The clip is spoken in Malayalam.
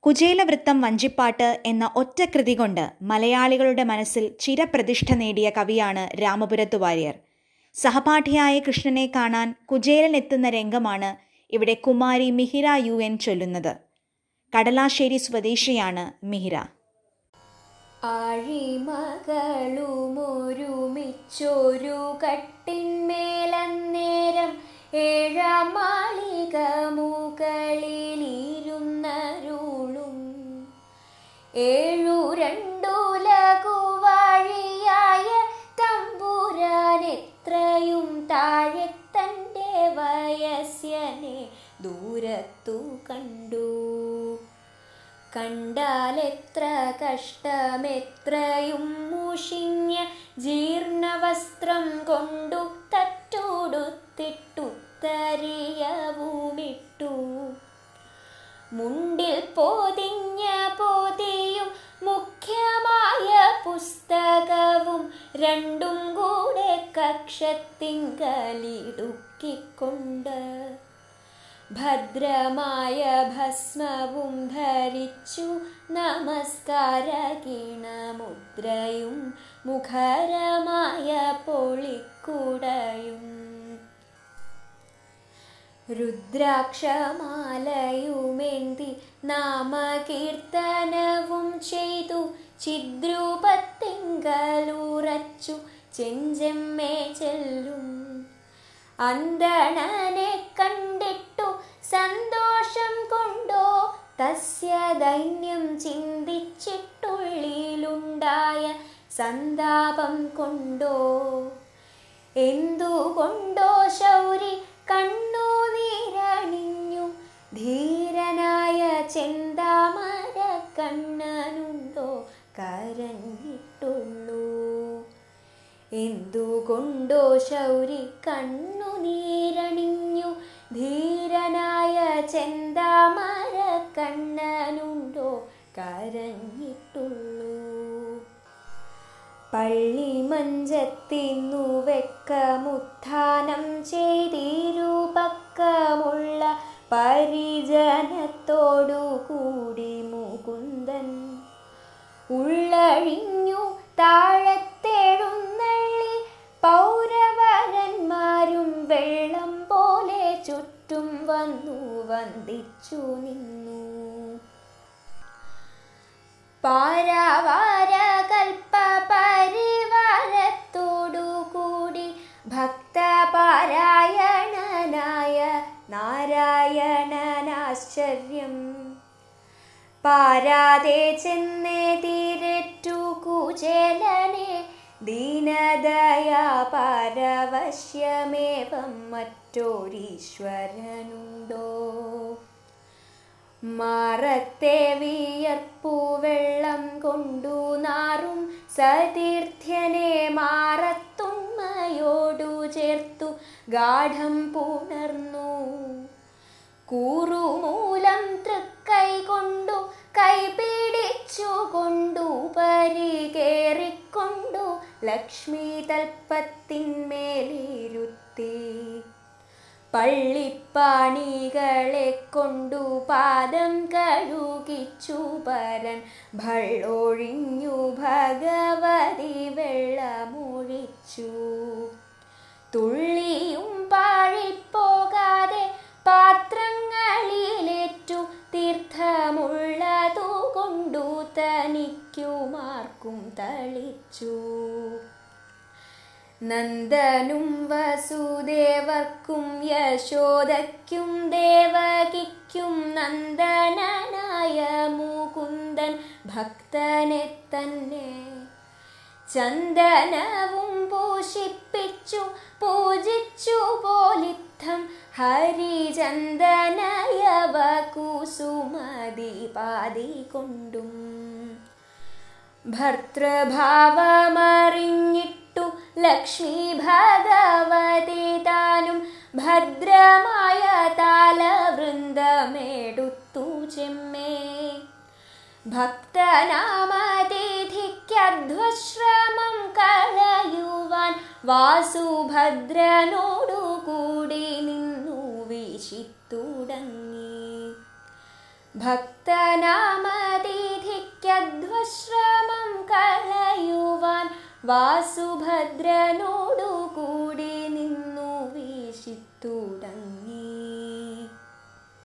കുചേലവൃത്തം വഞ്ചിപ്പാട്ട് എന്ന ഒറ്റ കൃതി കൊണ്ട് മലയാളികളുടെ മനസ്സിൽ ചിരപ്രതിഷ്ഠ നേടിയ കവിയാണ് രാമപുരത്തു വാര്യർ സഹപാഠിയായ കൃഷ്ണനെ കാണാൻ കുചേലൻ എത്തുന്ന രംഗമാണ് ഇവിടെ കുമാരി മിഹിര യു എൻ ചൊല്ലുന്നത് കടലാശ്ശേരി സ്വദേശിയാണ് മിഹിര ആഴിമകളുമൊരുമിച്ചൊരു കട്ടിന്മേലന്നേരം ഏഴാം മാളിക മുകളിലിരുന്നരുളും ഏഴു രണ്ടു ലഘുവാഴിയായ തമ്പുരാൻ എത്രയും താഴെ തൻ്റെ വയസ്യനെ ദൂരത്തു കണ്ടു കണ്ടാലെത്ര കഷ്ടമെത്രയും മുഷിഞ്ഞ ജീർണവസ്ത്രം കൊണ്ടു തട്ടുടുത്തിട്ടുത്തരിയവുമിട്ടു മുണ്ടിൽ പൊതിഞ്ഞ പൊതിയും മുഖ്യമായ പുസ്തകവും രണ്ടും കൂടെ കക്ഷത്തിങ്കലിടുക്കിക്കൊണ്ട് ഭദ്രമായ ഭസ്മവും ധരിച്ചു നമസ്കാര ഗീണമുദ്രയും മുഖരമായ പൊളിക്കുടയും രുദ്രാക്ഷമാലയുമേന്തി നാമകീർത്തനവും ചെയ്തു ചിദ്രൂപത്തിങ്കലുറച്ചു ചെഞ്ചെമ്മേ ചെല്ലും അന്തണനെ കണ്ടിട്ടു സന്തോഷം കൊണ്ടോ തസ്യ ദൈന്യം ചിന്തിച്ചിട്ടുള്ളിലുണ്ടായ സന്താപം കൊണ്ടോ എന്തുകൊണ്ടോ ശൗരി കണ്ണു നീരണിഞ്ഞു ധീരനായ ചെന്താമര കണ്ണനുണ്ടോ കരഞ്ഞിട്ടുള്ളൂ എന്തുകൊണ്ടോ ശൗരി കണ്ണു നീരണിഞ്ഞു ധീരനായ ചെന്താമര കണ്ണനുണ്ടോ കരഞ്ഞിട്ടുള്ളൂ പള്ളി മഞ്ചത്തിന്നു വെക്കമുത്ഥാനം ചെയ്തിരുപക്കമുള്ള പരിജനത്തോടു കൂടി മുകുന്ദൻ ഉള്ളഴിഞ്ഞു താഴത്തെഴുന്നള്ളി പൗരവരന്മാരും വെള്ളം പോലെ ചുറ്റും വന്നു വന്ദിച്ചു നിന്നു പാരാവാര കൽപ്പ പരിവാരത്തോടു കൂടി ഭക്തപാരായണനായ നാരായണനാശ്ചര്യം പാരാതെ ചെന്നെതിരറ്റു കുചേലനെ ദീനദയാ പരവശ്യമേവം മറ്റൊരീശ്വരനുണ്ടോ മാറത്തെ വിയർപ്പു വെള്ളം കൊണ്ടു നാറും സതീർത്ഥ്യനെ മാറത്തുമ്മയോടു ചേർത്തു ഗാഠം പുണർന്നു കൂറുമൂലം തൃക്കൈ കൊണ്ടു കൈ പിടിച്ചു കൊണ്ടു പരികേറിക്കൊണ്ടു ലക്ഷ്മി തൽപ്പത്തിന്മേലിരുത്തി പള്ളിപ്പാണികളെ കൊണ്ടു പാദം കഴുകിച്ചു പരൻ ഭള്ളൊഴിഞ്ഞു ഭഗവതി വെള്ളമൊഴിച്ചു തുള്ളിയും പാഴിപ്പോകാതെ പാത്രങ്ങളിലേറ്റു തീർത്ഥമുള്ളതു കൊണ്ടു തനിക്കുമാർക്കും തളിച്ചു നന്ദനും വസുദേവർക്കും യശോദയ്ക്കും ദേവകിക്കും നന്ദനനായ മുകുന്ദൻ ഭക്തനെ തന്നെ ചന്ദനവും പൂഷിപ്പിച്ചു പൂജിച്ചു പോലിത്തം ഹരിചന്ദനയവ കുസുമതി പാതി കൊണ്ടും ഭർത്തൃഭാവമറിഞ്ഞിട്ടു ലക്ഷ്മി ഭഗവതി താനും ഭദ്രമായ താലവൃന്ദമെടുത്തു ചെമ്മേ ഭക്തനാമതിഥിക്കധ്വശ്രമം കളയുവാൻ വാസുഭദ്രനോടു കൂടി നിന്നു വീശിത്തുടങ്ങി ഭക്തനാമതിഥിക്കധ്വശ്രമം കളയുവാൻ വാസുഭദ്രനോടു കൂടി